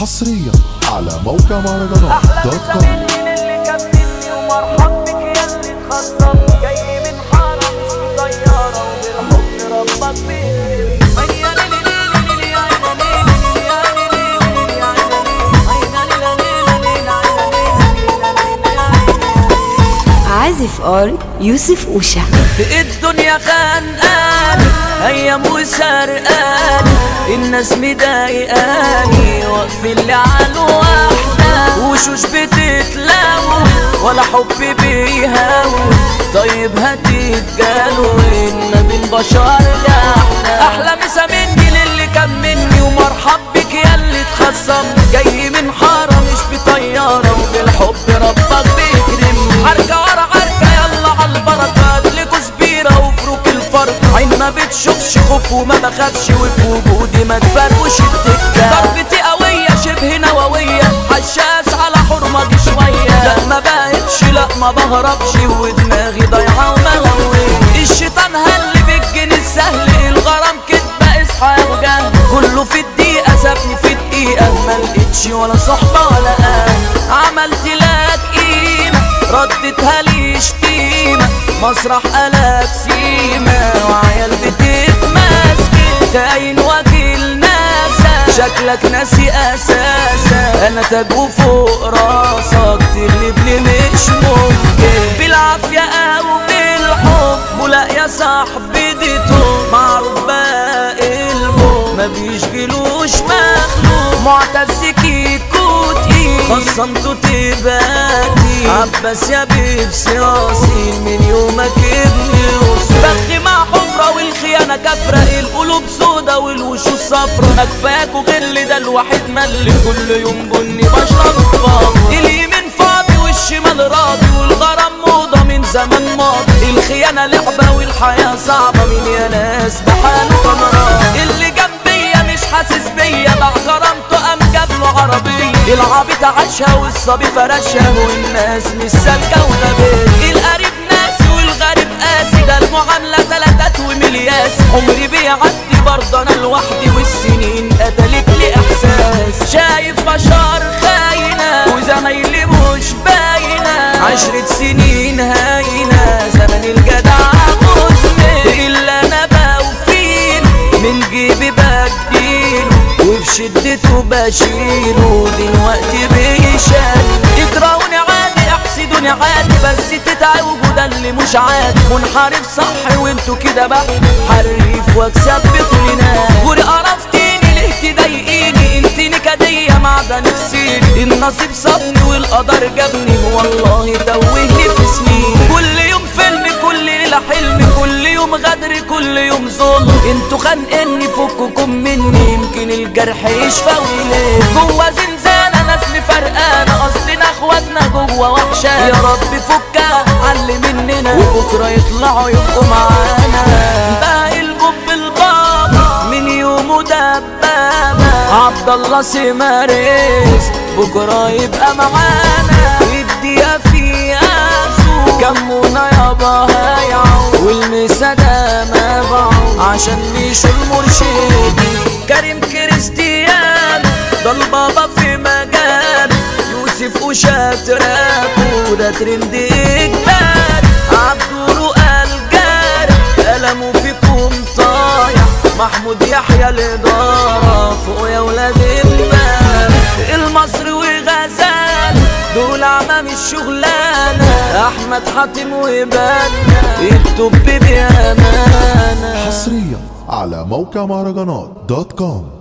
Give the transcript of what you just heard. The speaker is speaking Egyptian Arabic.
حصريا على موقع مهرجانات احلى دوت مسا كوم مني للي كملني ومرحب بك يا اللي اتخصم جاي من حارة مش بطيارة وبالحب ربك بيكرم عازف ار يوسف اوشا الدنيا خانقاني ايام وسرقاني الناس مضايقاني واقف اللي على واحدة وشوش بتتلاوي ولا حب بيهاوي طيب هتتجالوا ان بين بشر احنا احلى مسا مني للي كان مني ومرحب بك يا اللي اتخصم جاي من حارة مش بطيارة وبالحب ربك بيكرمني عركة ورا عركة يلا عالبركة ادلكوا سبيرة وفروك الفرق عين ما بتشوفش خوف وما بخافش وفي وجودي ما تفرقش الدكة ضربتي قوية شبه نووية حشاش على حرمة شوية لا ما بقتش لا ما بهربش ودماغي ضايعة وملوية الشيطان هل بالجنيه السهل الغرام كدبة اصحى يا وجاه كله في الدقيقة سابني في دقيقة ما لقيتش ولا صحبة ولا أهل عملت لك قيمة ردتها لي شتيمة مسرح قلب سيمة وعيال بتتمسك كاين وكيل ناسا شكلك ناسي اساسا انا تاج وفوق راسك تقلبني مش ممكن بالعافية او بالحب ولا يا صاحبي دي توب معروف باقي الموت ما بيشغلوش مخلوق معتز كوتي خصمته تباتي عباس يا بيبسي راسي من يومك ابني وصول بخي مع حفرة والخيانة كفرة القلوب سودا والوشوش صفرة أكفاك وغل ده الواحد مل كل يوم بني بشرب فاضي اليمين فاضي والشمال راضي والغرام موضة من زمان ماضي الخيانة لعبة والحياة صعبة من يا ناس بحاله كان راضي اللي جنبيا مش حاسس بيا مع غرامته قام جابله عربية العبيط عاشها والصبي فرشها والناس مش سالكة وغبية القريب ناس والغريب قاسي ده المعاملة تلاتات وملياس عمري بيعدي برضه انا لوحدي والسنين قتلت لي احساس شايف بشر خاينة وزمايلي مش باينة عشرة سنين هاينة زمن الجدع مزمن الا انا بوفين من جيبي بديله وفي شدته بشيله دلوقتي بيشال يكرهوني عادي يحسدوني عادي بس تتعوجوا ده اللي مش عادي منحرف صح وانتوا كده بقى حريف واكسب بكل ناس قولي قرفتيني ليه تضايقيني انت نكدية معدن نفسيني النصيب صابني والقدر جابني والله توهني في سنين كل يوم فيلم كل ليلة حلم كل يوم غدر كل يوم ظلم انتوا خانقني فككم مني يمكن الجرح يشفى ويليه جوا زنزانة ناس مفرقانة اصلنا اخواتنا جوا وحشة يا رب فكها علي مننا وبكرة يطلعوا يبقوا معانا باقي الجب البابا من يومه دبابة عبد الله سماريس بكرة يبقى معانا الدقيقة في أسو كمونا يابا هيعو والمسا ده ما بعو عشان مش المرشد كريم كريستيانو ده البابا في مجال يوسف وشات رابو ده ترند اجباري عبدو رؤى الجاري قلمه فيكم طايح محمود يحيى الإدارة فوق يا ولاد امبارح المصري وغزال دول عمام الشغلانة أحمد حاتم وبنا التوب بأمانة حصريا على موقع مهرجانات دوت كوم